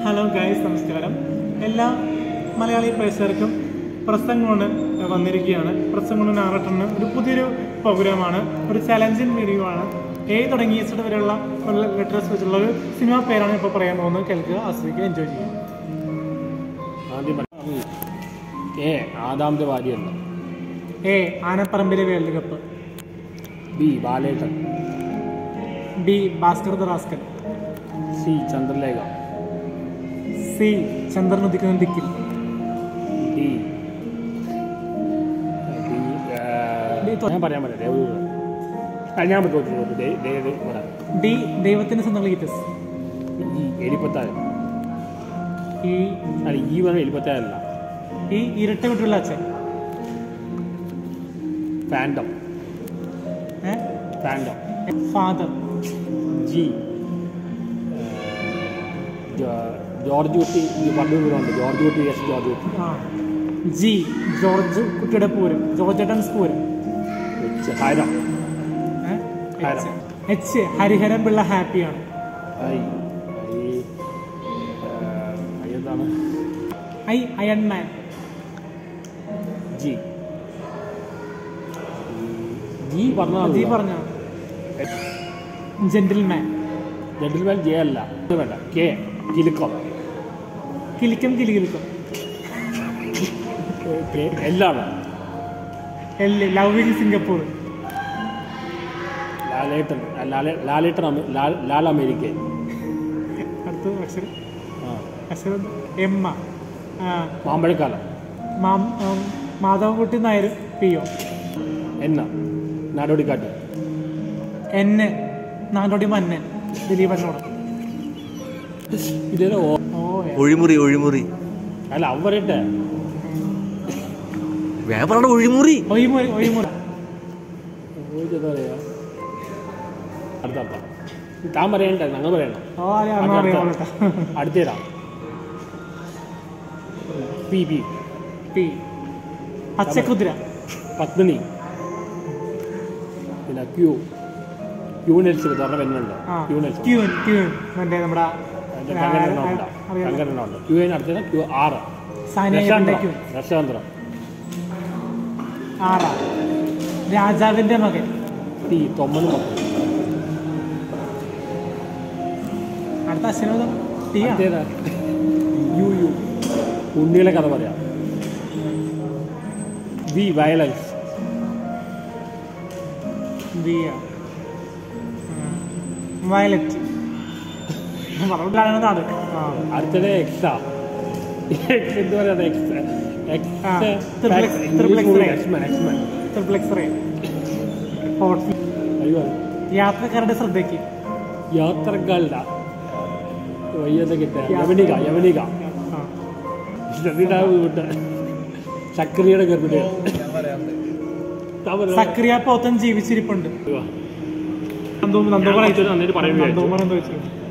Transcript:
Hello guys നമസ്കാരം എല്ലാ മലയാളി പ്രേക്ഷകർക്കും പ്രസംഗോണ് വന്നിരിക്കുകയാണ് പ്രസംഗോണ് ആറട്ടെന്ന് ഒരു പുതിയൊരു പ്രോഗ്രാമാണ് ഒരു ചലഞ്ചിങ് വീഡിയോ ആണ് എ തുടങ്ങി എസ് വരെയുള്ള ലെറ്റേഴ്സ് വെച്ചുള്ള ഒരു സിനിമ പേരാണ് ഇപ്പോൾ പറയാൻ പോകുന്നത് കേൾക്കുക ആസ്വദിക്കുക എൻജോയ് ചെയ്യുക ആദ്യം പറയാം. എ ആദാമിന്റെ ഭാര്യയല്ല എ ആനപ്പറമ്പിലെ world cup B Balettan B Bhaskar the rascal C Chandralekha C Chandran ഉദിക്കുന്ന ദിക്കിൽ ഡി ഡി, ആ, ഡി തൊ- ഞാൻ പറയാൻ പറ്റില്ല ദേവ് ആ, ഞാൻ തോറ്റു ദേവ് പറയാം ഡി ദൈവത്തിന്റെ സ്വന്തം ലീറ്റസ് ഈ എലിപ്പത്തായ ഈ അല്ല ഈ പറഞ്ഞ എലിപ്പത്തായല്ല ഈ ഇരട്ട വിട്ടുള്ള അച്ഛൻ phantom phantom father G George Kutty ഈ പണ്ട് വീടുണ്ട് ജോർജ് കുട്ടി എസ് ജോർജ് കുട്ടി ആ ജി ജോർജ് കുട്ടിയുടെ പൂരം ജോർജ് ഏട്ടൻസ് പൂരം എച്ച് ഹരം ഏ? ഹരം. എച്ച് ഹരിഹരൻ പിള്ള ഹാപ്പിയാണ് ഐ ഐ ഐ എന്താണ് I iron man G G പറഞ്ഞ ജി പറഞ്ഞ ജെന്റിൽമാൻ ജെന്റിൽമാൻ ജെ അല്ല ഇത് വേണ്ട കെ കിലുക്കം കിലിക്കും കിലികിലിക്കും കെ എല്ലാണ് എൽ ലവിങ് സിംഗപ്പൂർ ലാലേട്ടൻ ആ, ലാലേ ലാലേട്ടൻ അമേ- ലാൽ- ലാൽ അമേരിക്ക അടുത്ത അക്ഷരം ആ അക്ഷരം എമ്മ ആ, മാമ്പഴക്കാലം മാം- ഉം, മാധവൻകുട്ടി നായർ പി ഒ എന്ന നാടോടിക്കാറ്റ് എന് നാടോടി മന്നൻ ദിലീപനോട് ഇതിന് ഓ ഓ ഏ. ഒഴിമുറി ഒഴിമുറി അല്ല അവൻ പറയട്ടെ വേറെ പറയണ ഒഴിമുറി ഒയ്മുറി ഒയ്മുറി എന്താ പറയാ അടുത്ത അടുത്ത താൻ പറയണ്ടേ ഞങ്ങൾ പറയണം ഓ അറിയാം അറിയാം, അറിയാം കേട്ടോ. അടുത്തേരാ P P P Pachakuthira Padmini പിന്നെ ക്യൂ ക്യൂ നെൽസ് പറഞ്ഞ പെണ്ണുണ്ട് ആ ക്യൂ നെൽസ് ക്യൂൻ ക്യൂൻ മറ്റേ നമ്മുടെ കങ്കനെണ്ണ ഉണ്ട് അറിയാം. കങ്കനെണ്ണ ഉണ്ട് ക്യൂ അതിന് അടുത്തത് ക്യൂ ആറ് സാനിയ രക്ഷാന്തരം ക്യൂൻ രക്ഷാന്തരം ആറാ രാജാവിന്റെ മകൻ ടി തൊമ്മനും മക്കളും അടുത്ത അശ്വനോദം ടി ആണ് അടുത്തേതാ യു യു ഉണ്ണികളെ കഥ പറയാം വി വയലൻസ് ദിയ വയലറ്റ് പറഞ്ഞിട്ടാണ് നാട് ആ അടുത്തത് എക്സാ എക്സ് എന്ത് പറയാ എക്സ് ആ, triple X, triple X ray. X man X man triple X ray hot അയ്യോ യാത്രക്കാരുടെ ശ്രദ്ധയ്ക്ക് യാത്രക്കാരുടെ വയ്യാതെ കിട്ടുക യവനിക യവനിക ആ രവിടാവ് വിട്ട് ചക്രിയുടെ ഗർഭിണി സക്രിയ പോത്തൻ ജീവിച്ചിരിപ്പുണ്ട് നന്ദു നന്ദു ഞാൻ കുറച്ച് നന്നായിട്ട് പറയാൻ വിചാരിച്ചു. നന്ദുമറ എന്താ വെച്ചു